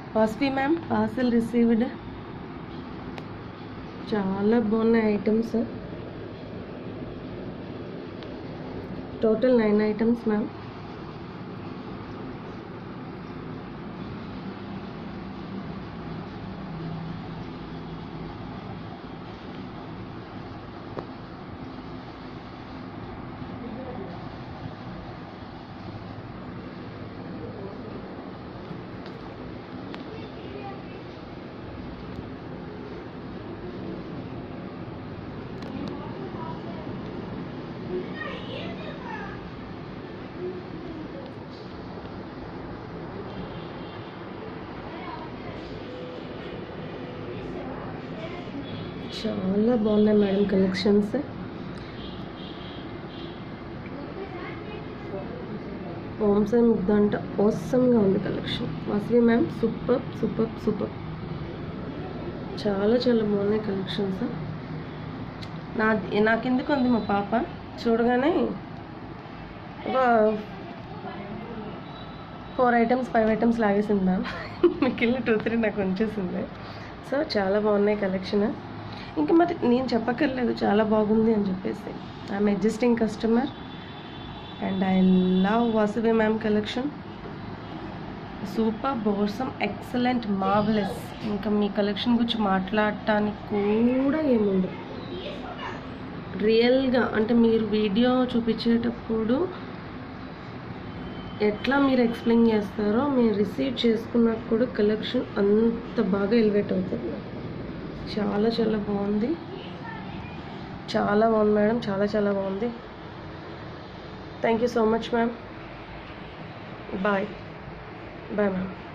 Vasvi ma'am parcel received చాలా బాగున్నాయి items total nine items ma'am చాలా బాగున్నాయి మేడం కలెక్షన్స్ ఓమ్స్ అండ్ ముద్దంట ఓసమ్గా ఉంది collection Vasavi ma'am super super super చాలా చాలా బాగున్నాయి కలెక్షన్స్ నా నాకెందుకు ఉంది మా పాప చూడగానే ఒక ఫోర్ ఐటమ్స్ ఫైవ్ ఐటమ్స్ లాగేసింది మ్యామ్ మిగిలిన టూ త్రీ నాకు ఉంచేసింది సో చాలా బాగున్నాయి కలెక్షన్ ఇంకా మరి నేను చెప్పక్కర్లేదు చాలా బాగుంది అని చెప్పేసి I'm adjusting customer and I love Vasavi ma'am collection super awesome excellent marvellous ఇంకా మీ కలెక్షన్ గురించి మాట్లాడటానికి కూడా ఏముండదు రియల్గా అంటే మీరు వీడియో చూపించేటప్పుడు ఎట్లా మీరు ఎక్స్ప్లెయిన్ చేస్తారో మీరు రిసీవ్ చేసుకున్నాక కూడా కలెక్షన్ అంత బాగా ఎలివేట్ అవుతుంది నాకు చాలా చాలా బాగుంది చాలా బాగుంది మేడం చాలా చాలా బాగుంది thank you so much ma'am bye bye ma'am